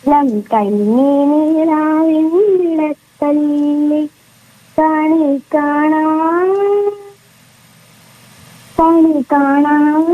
ലം കണ്ണീരാവിളത്തല്ലി കണി കാണാ കണി കാണാ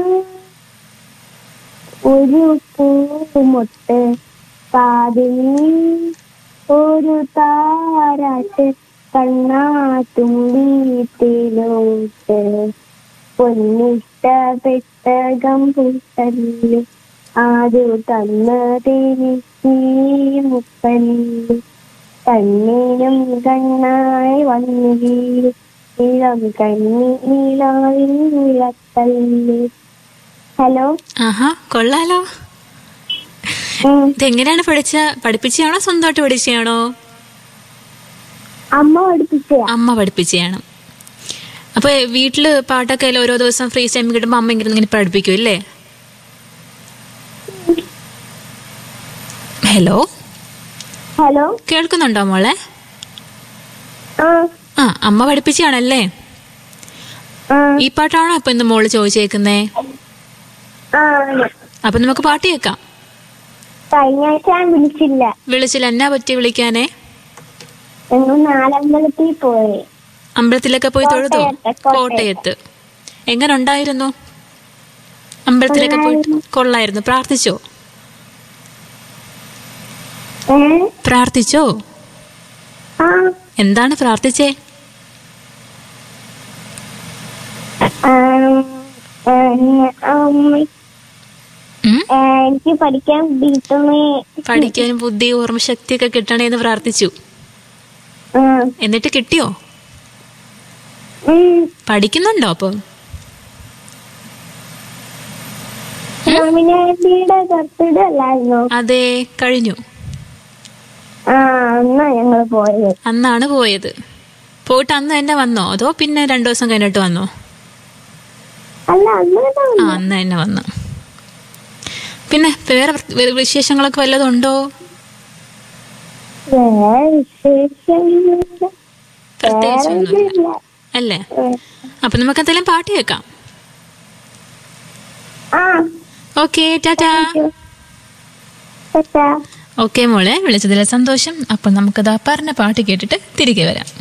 ഒരു പൂമുട്ട് കാതിൽ ഒരു താരാട്ട് കണ്ണാട്ടും വീട്ടിലോട്ട് പൊന്നിട്ട പെട്ടകം പുട്ടല്ലി ആരു തന്നതെനിക്ക് മുപ്പല്ലി കണ്ണീനും കണ്ണായി വന്നില്ല ഇളം കണ്ണീലാവിൻ വിളത്തല്ലി ഹലോ ആഹാ കൊള്ളാലോ ഉം. ഇതെങ്ങനെയാണ് പഠിച്ച പഠിപ്പിച്ചാണോ സ്വന്തമായിട്ട് പഠിച്ചാണോ അമ്മ പഠിപ്പിച്ച അമ്മ പഠിപ്പിച്ചാണ് അപ്പൊ വീട്ടില് പാട്ടൊക്കെ ആയാലും ഓരോ ദിവസം ഫ്രീ ടൈം കിട്ടുമ്പോ അമ്മ ഇങ്ങനെ ഇങ്ങനെ പഠിപ്പിക്കും അല്ലേ ഹലോ ഹലോ കേൾക്കുന്നുണ്ടോ മോളെ ആ ആ അമ്മ പഠിപ്പിച്ചാണല്ലേ ആ ഈ പാട്ടാണോ അപ്പൊ ഇന്ന് മോള് ചോദിച്ചേക്കുന്നേ ആ അപ്പൊ നമുക്ക് പാട്ട് കേൾക്കാം കഴിഞ്ഞ ആഴ്ച ഞാൻ വിളിച്ചില്ല വിളിച്ചില്ല എന്നാ പറ്റി വിളിക്കാനേ ഞങ്ങൾ നാലമ്പലത്തിൽ പോയി അമ്പലത്തിലൊക്കെ പോയി തൊഴുതോ കോട്ടയത്ത്, കോട്ടയത്ത്. കോട്ടയത്ത് എങ്ങനെ ഉണ്ടായിരുന്നു അമ്പലത്തിലൊക്കെ പോയിട്ട് കൊള്ളായിരുന്നു പ്രാർത്ഥിച്ചോ ഏ പ്രാർത്ഥിച്ചോ ആ എന്താണ് പ്രാർത്ഥിച്ചേ ആം, ആ, ഉം, ഉം? ആ, എനിക്ക് പഠിക്കാൻ ബീറ്റമേ പഠിക്കാനും ബുദ്ധി ഓർമ്മശക്തിയൊക്കെ കിട്ടണേന്ന് പ്രാർത്ഥിച്ചു എന്നിട്ട് കിട്ടിയോ പഠിക്കുന്നുണ്ടോ അപ്പൊ നോമിനാലിറ്റിയുടെ ബർത്ത്ഡേ അല്ലായിരുന്നോ അതെ കഴിഞ്ഞു ആ എന്നാ ഞങ്ങള് പോയത് അന്നാണ് പോയത് പോയിട്ട് അന്ന് തന്നെ വന്നോ അതോ പിന്നെ രണ്ടു ദിവസം കഴിഞ്ഞിട്ട് വന്നോ അല്ല അന്ന് തന്നെ ആ വന്നു. അന്ന് തന്നെ വന്നു പിന്നെ വേറെ വൃ- വേറെ വിശേഷങ്ങളൊക്കെ വല്ലതും ഉണ്ടോ വേറെ വിശേഷമൊന്നുമില്ല. പ്രത്യേകിച്ചൊന്നുമില്ല വേറൊന്നുമില്ല. അല്ലേ ഉം. അപ്പൊ നമുക്ക് എന്തെങ്കിലും പാട്ട് കേൾക്കാം ആ ഓക്കെ ടാറ്റാ ടാറ്റാ. ഓക്കെ മോളെ വിളിച്ചതിൽ സന്തോഷം അപ്പൊ നമുക്കത് പറഞ്ഞ പാട്ട് കേട്ടിട്ട് തിരികെ വരാം